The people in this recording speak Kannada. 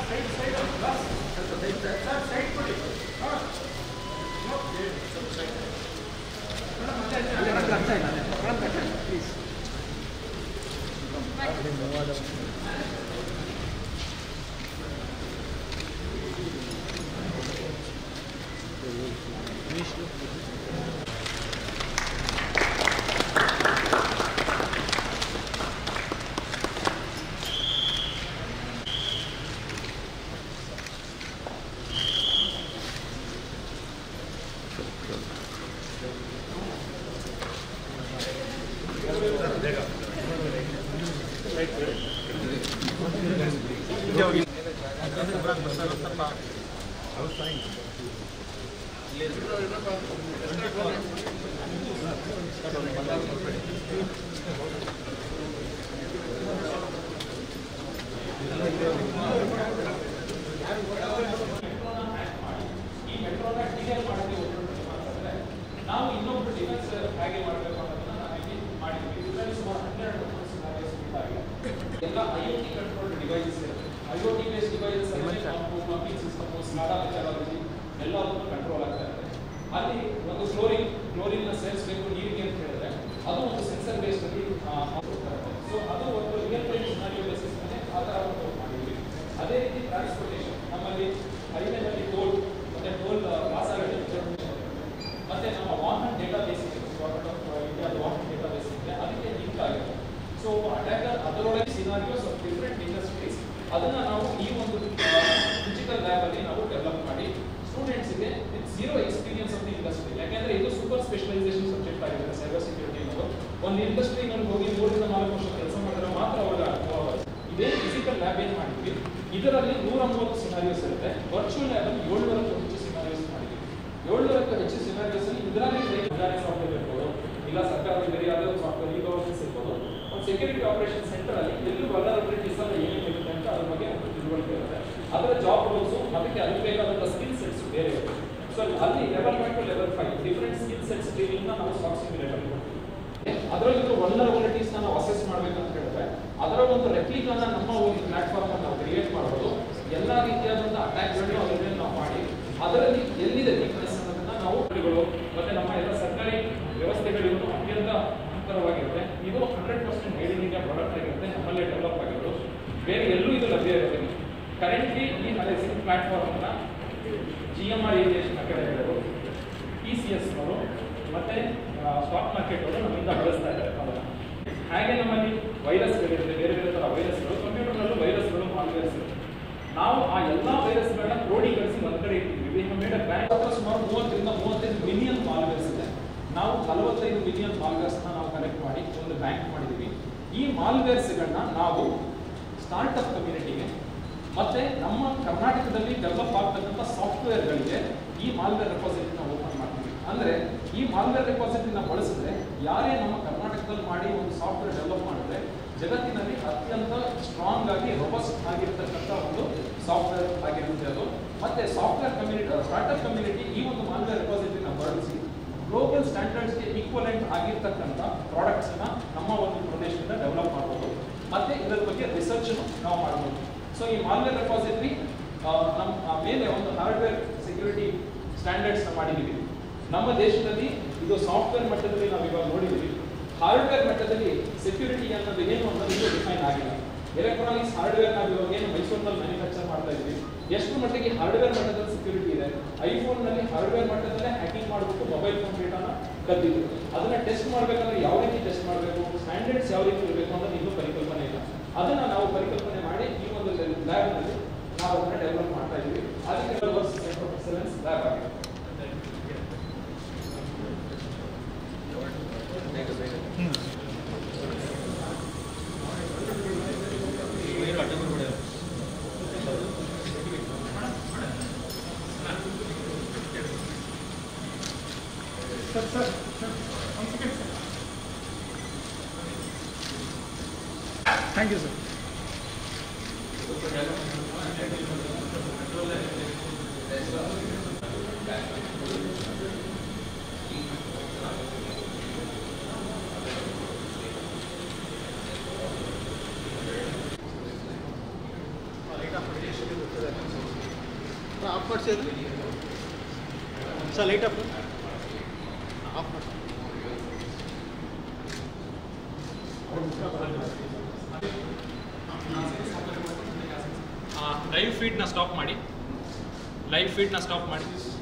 ಈ ಮೆಟ್ರೋನ ಡಿಸೈನ್ ಮಾಡೋಕ್ಕೆ ಹೊರಟಿದ್ರೆ ನಾವು ಇನ್ನೊಬ್ರು ಡಿಫೆನ್ಸ್ ಹೇಗೆ ಮಾಡಬೇಕು ಅನ್ನೋದನ್ನ ನಾವಿಲ್ಲಿ ಮಾಡಿದ್ವಿ ಇದರಲ್ಲಿ ಸುಮಾರು ಹನ್ನೆರಡು scenarios ಇದ್ದಾವೆ. ಎಲ್ಲ I O T control devices ಇರುತ್ತೆ I O T base devices pumping system scada methodology ಎಲ್ಲದನ್ನು ಕಂಟ್ರೋಲ್ ಆಗ್ತಾ ಇರುತ್ತೆ ಅಲ್ಲಿ ಒಂದು ಕ್ಲೋರಿನ್ ಕ್ಲೋರಿನ್ ನ ಸೇರಿಸಬೇಕು ನೀರಿಗೆ ಅಂತ ಹೇಳಿದ್ರೆ ಅದು ಒಂದು ಸೆನ್ಸರ್ ಬೇಸ್ ಅಲ್ಲಿ ಸೊ ಅದು ಒಂದು ರಿಯಲ್ ಟೈಮ್ ಸಿನಾರಿಯೋ ಬೇಸಿಸ್ ಮೇಲೆ ಆ ಥರ ಒಂದು ಮಾಡಿದ್ವಿ ಅದೇ ರೀತಿ ಟ್ರಾನ್ಸ್ಪೋರ್ಟೇಷನ್ ನಮ್ಮಲ್ಲಿ ಹೈವೇನಲ್ಲಿ ಟೋಲ್ ಮತ್ತೆ ಟೋಲ್ ಪಾಸ್ ಆಗುತ್ತೆ ಮತ್ತೆ ನಮ್ಮ ವಾಹನ ಡೇಟಾ ಬೇಸ್ ಇದೆ ಗವರ್ಮೆಂಟ್ ಆಫ್ ಇಂಡಿಯಾದ ವಾಹನ ಡೇಟಾ ಬೇಸ್ ಇದೆ ಅದಕ್ಕೆ ಲಿಂಕ್ ಆಗಿದೆ ಸೊ ಅಟ್ಯಾಕರ್ ಅದರೊಳಗೆ ಸಿನಾರಿಯೋಸ್ ಆಫ್ ಡಿಫ್ರೆಂಟ್ ಇಂಡಸ್ಟ್ರೀಸ್ ಅದನ್ನ ನಾವು ಈ ಒಂದು ಡಿಜಿಟಲ್ ಲ್ಯಾಬ್ ಅಲ್ಲಿ ನಾವು ಡೆವಲಪ್ ಮಾಡಿ ಸ್ಟೂಡೆಂಟ್ಸ್ಗೆ with zero experience of the industry ಯಾಕೆಂದ್ರೆ ಇದು ಸೂಪರ್ ಸ್ಪೆಷಲೈಸೇಷನ್ ಸಬ್ಜೆಕ್ಟ್ ಆಗಿದೆ ಸೈಬರ್ ಸೆಕ್ಯೂರಿಟಿ ಅನ್ನೋದು ಒಂದು ಇಂಡಸ್ಟ್ರಿನಲ್ಲಿ ಹೋಗಿ ಮೂರರಿಂದ ನಾಲ್ಕು ವರ್ಷ ಕೆಲಸ ಮಾಡಿದ್ರೆ ಮಾತ್ರ ಅವರ ಅನುಭವ ಬರುತ್ತೆ. ಇದೇ ಫಿಸಿಕಲ್ ಲ್ಯಾಬ್ ಏನು ಮಾಡಿದ್ವಿ ಇದರಲ್ಲಿ ನೂರ ಮೂವತ್ತು ಸಿನಾರಿಯೋಸ್ ಇರುತ್ತೆ ವರ್ಚುವಲ್ ಲ್ಯಾಬ್ ಅಲ್ಲಿ ಏಳ್ನೂರಕ್ಕೂ ಹೆಚ್ಚು ಸಿನಾರಿಯೋಸ್ ಮಾಡಿದ್ವಿ ಏಳ್ನೂರಕ್ಕೂ ಹೆಚ್ಚು ಸಿನಾರಿಯೋಸ್ ಅಲ್ಲಿ ಇದರಲ್ಲಿ ಸಾಫ್ಟ್ವೇರ್ ಇರ್ಬೋದು ಇಲ್ಲ ಸರ್ಕಾರದ ಬೇರೆ ಯಾವುದೋ ಸಾಫ್ಟ್ವೇರ್ ಈ ಗವರ್ನೆನ್ಸ್ ಇರ್ಬೋದು ಒಂದು ಸೆಕ್ಯೂರಿಟಿ ಆಪರೇಷನ್ ಸೆಂಟರ್ ಅಲ್ಲಿ ಎಲ್ಲಿ ವಲ್ನರಬಿಲಿಟೀಸ್ ಎಲ್ಲ ಏನೇನು ಇರುತ್ತೆ ಅಂತ ಅದ್ರ ಬಗ್ಗೆ ಒಂದು ತಿಳುವಳಿಕೆ ಇರುತ್ತೆ ಅದರ ಜಾಬ್ ರೋಲ್ಸ್ ಅದಕ್ಕೆ ಅದಕ್ಕೆ ಬೇಕಾದಂಥ ಸ್ಕಿಲ್ ಸೆಟ್ಸ್ ಬೇರೆ ಇರುತ್ತೆ ಸೊ ಅಲ್ಲಿ level one to level five different skill sets training ನಾವು ಸ್ಟಾಕ್ ಸಿಮ್ಯುಲೇಟರ್ ಕೊಡ್ತೀವಿ ಅದರಲ್ಲಿರೋ ವಲ್ನರಬಿಲಿಟೀಸ್ ನಾವು ಅಸೆಸ್ ಮಾಡ್ಬೇಕಂತ ಹೇಳಿದ್ರೆ ಅದರ ಒಂದು ರೆಪ್ಲಿಕಾನ ನಮ್ಮ ಒಂದು ಪ್ಲಾಟ್ಫಾರ್ಮ್ ನಾವು ಕ್ರಿಯೇಟ್ ಮಾಡೋದು ಎಲ್ಲಾ ರೀತಿಯಾದಂಥ ಅಟ್ಯಾಕ್ಗಳನ್ನು ಅದರ ಮೇಲೆ ನಾವು ಮಾಡಿ ಅದರಲ್ಲಿ ಎಲ್ಲಿದೆ ವೀಕ್ನೆಸ್ ಅನ್ನೋದನ್ನ ನಾವು ಗಳು ಮತ್ತೆ ನಮ್ಮ ಎಲ್ಲ ಸರ್ಕಾರಿ ವ್ಯವಸ್ಥೆಗಳಿಗೂ ಅತ್ಯಂತ ಅಂತರವಾಗಿರುತ್ತೆ ಇದು hundred percent made in India product ಆಗಿರುತ್ತೆ ನಮ್ಮಲ್ಲೇ ಡೆವಲಪ್ ಆಗಿರೋದು ಬೇರೆ ಎಲ್ಲೂ ಇದು ಲಭ್ಯ ಇರೋದಿಲ್ಲ ಕರೆಂಟ್ಲಿ ಈ ಅಲೆಸಿಂಗ್ ಪ್ಲಾಟ್ಫಾರ್ಮ್ ಅನ್ನ ಜಿ ಎಂ ಆರ್ ಏವಿಯೇಷನ್ ಅಕಾಡೆಮಿಗಳು ಟಿ ಸಿ ಎಸ್ ಅವರು ಮತ್ತೆ ಸ್ಟಾಕ್ ಮಾರ್ಕೆಟ್ ಅವರು ನಮ್ಮಿಂದ ಬಳಸ್ತಾ ಇದ್ದಾರೆ ಅದನ್ನ ಹಾಗೆ ನಮ್ಮಲ್ಲಿ ವೈರಸ್ಗಳಿರುತ್ತೆ ಬೇರೆ ಬೇರೆ ಥರ ವೈರಸ್ಗಳು ಕಂಪ್ಯೂಟರ್ನಲ್ಲೂ ವೈರಸ್ಗಳು ಮಾಲ್ವೇರ್ಸ್ ನಾವು ಆ ಎಲ್ಲ ವೈರಸ್ಗಳನ್ನ ಕ್ರೋಢೀಕರಿಸಿ ಒಂದ್ ಕಡೆ ಇಟ್ಟಿದ್ದೀವಿ ಮೇಡ್ ಬ್ಯಾಂಕ್ ಹತ್ರ ಸುಮಾರು ಮೂವತ್ತರಿಂದ ಮೂವತ್ತೈದು ಮಿಲಿಯನ್ ಮಾಲ್ವೇರ್ಸ್ ಇದೆ ನಾವು ನಲವತ್ತೈದು ಮಿಲಿಯನ್ ಮಾಲ್ವೇರ್ಸ್ನ ನಾವು ಕಲೆಕ್ಟ್ ಮಾಡಿ ಒಂದು ಬ್ಯಾಂಕ್ ಮಾಡಿದ್ದೀವಿ ಈ ಮಾಲ್ವೇರ್ಸ್ಗಳನ್ನ ನಾವು ಸ್ಟಾರ್ಟ್ಅಪ್ ಕಮ್ಯುನಿಟಿಗೆ ಮತ್ತೆ ನಮ್ಮ ಕರ್ನಾಟಕದಲ್ಲಿ ಡೆವಲಪ್ ಆಗ್ತಕ್ಕಂಥ ಸಾಫ್ಟ್ವೇರ್ಗಳಿಗೆ ಈ ಮಾಲ್ವೇರ್ ರೆಪಾಸಿಟರಿನ ಓಪನ್ ಮಾಡ್ತೀವಿ ಅಂದ್ರೆ ಈ ಮಾಲ್ವೇರ್ ರೆಪಾಸಿಟರಿನ ಬಳಸಿದ್ರೆ ಯಾರೇ ನಮ್ಮ ಕರ್ನಾಟಕದಲ್ಲಿ ಮಾಡಿ ಒಂದು ಸಾಫ್ಟ್ವೇರ್ ಡೆವಲಪ್ ಮಾಡಿದ್ರೆ ಜಗತ್ತಿನಲ್ಲಿ ಅತ್ಯಂತ ಸ್ಟ್ರಾಂಗ್ ಆಗಿ ರೊಬಸ್ಟ್ ಆಗಿರ್ತಕ್ಕಂಥ ಒಂದು ಸಾಫ್ಟ್ವೇರ್ ಆಗಿರುತ್ತೆ ಅದು ಮತ್ತೆ ಸಾಫ್ಟ್ವೇರ್ ಕಮ್ಯುನಿಟಿ ಸ್ಟಾರ್ಟ್ಅಪ್ ಕಮ್ಯುನಿಟಿ ಈ ಒಂದು ಮಾಲ್ವೇರ್ ರೆಪಾಸಿಟರಿನ ಬಳಸಿ ಗ್ಲೋಬಲ್ ಸ್ಟ್ಯಾಂಡರ್ಡ್ಸ್ಗೆ ಈಕ್ವಲೆಂಟ್ ಆಗಿರ್ತಕ್ಕಂಥ ಪ್ರಾಡಕ್ಟ್ಸ್ ಅನ್ನ ನಮ್ಮ ಒಂದು ಪ್ರದೇಶದಿಂದ ಡೆವಲಪ್ ಮಾಡ್ಬೋದು ಮತ್ತೆ ಇದರ ಬಗ್ಗೆ ರಿಸರ್ಚ್ ನಾವು ಮಾಡ್ಬೋದು ಸೊ ಈ ಮಾಲ್ವೇರ್ ರೆಪಾಸಿಟರಿ ನಮ್ಮ ಮೇಲೆ ಒಂದು ಹಾರ್ಡ್ವೇರ್ ಸೆಕ್ಯೂರಿಟಿ ಸ್ಟ್ಯಾಂಡರ್ಡ್ಸ್ ಮಾಡಿದ್ದೀವಿ ನಮ್ಮ ದೇಶದಲ್ಲಿ ಇದು ಸಾಫ್ಟ್ವೇರ್ ಮಟ್ಟದಲ್ಲಿ ನಾವು ಇವಾಗ ನೋಡಿದ್ದೀವಿ ಹಾರ್ಡ್ವೇರ್ ಮಟ್ಟದಲ್ಲಿ ಸೆಕ್ಯೂರಿಟಿ ಅನ್ನೋದು ಏನು ಅನ್ನೋದು ಇನ್ನೂ ಡಿಫೈನ್ ಆಗಿಲ್ಲ ಎಲೆಕ್ಟ್ರಾನಿಕ್ಸ್ ಹಾರ್ಡ್ವೇರ್ ನಾವು ಇವಾಗ ಏನು ಮೈಸೂರಿನಲ್ಲಿ ಮ್ಯಾನುಫ್ಯಾಕ್ಚರ್ ಮಾಡ್ತಾ ಇದ್ವಿ ಎಷ್ಟು ಮಟ್ಟಿಗೆ ಹಾರ್ಡ್ವೇರ್ ಮಟ್ಟದಲ್ಲಿ ಸೆಕ್ಯೂರಿಟಿ ಇದೆ ಐಫೋನ್ ನಲ್ಲಿ ಹಾರ್ಡ್ವೇರ್ ಮಟ್ಟದಲ್ಲೇ ಹ್ಯಾಕಿಂಗ್ ಮಾಡಿಬಿಟ್ಟು ಮೊಬೈಲ್ ಫೋನ್ ಡೇಟಾನ ಕದ್ದಿದ್ರು ಅದನ್ನ ಟೆಸ್ಟ್ ಮಾಡ್ಬೇಕಂದ್ರೆ ಯಾವ ರೀತಿ ಟೆಸ್ಟ್ ಮಾಡಬೇಕು ಸ್ಟ್ಯಾಂಡರ್ಡ್ಸ್ ಯಾವ ರೀತಿ ಇರಬೇಕು ಅನ್ನೋದು ಇನ್ನೂ ಪರಿಕಲ್ಪನೆ ಇಲ್ಲ ಅದನ್ನ ನಾವು ಪರಿಕಲ್ಪನೆ ಮಾಡಿ ಈ ಒಂದು ಲ್ಯಾಬ್ ನಲ್ಲಿ ನಾವು ಅದನ್ನ ಡೆವಲಪ್ ಮಾಡ್ತಾ ಇದ್ವಿ ಅದಕ್ಕೆ ಸೆಂಟರ್ ಆಫ್ ಎಕ್ಸಲೆನ್ಸ್ ಲ್ಯಾಬ್ ಆಗಿದೆ ಥ್ಯಾಂಕ್ ಯು ಸರ್ ಈಗ ಪ್ರದೇಶಕ್ಕೆ ಗೊತ್ತಿದೆ ಆಫ್ ಮಾಡಿಸಿ ಅದು ಸರ್ ಲೈಟ್ ಆಫ್ ಆಫ್ ಮಾಡಿ ಲೈವ್ ಫೀಡ್ನ ಸ್ಟಾಪ್ ಮಾಡಿ ಲೈವ್ ಫೀಡ್ನ ಸ್ಟಾಪ್ ಮಾಡಿ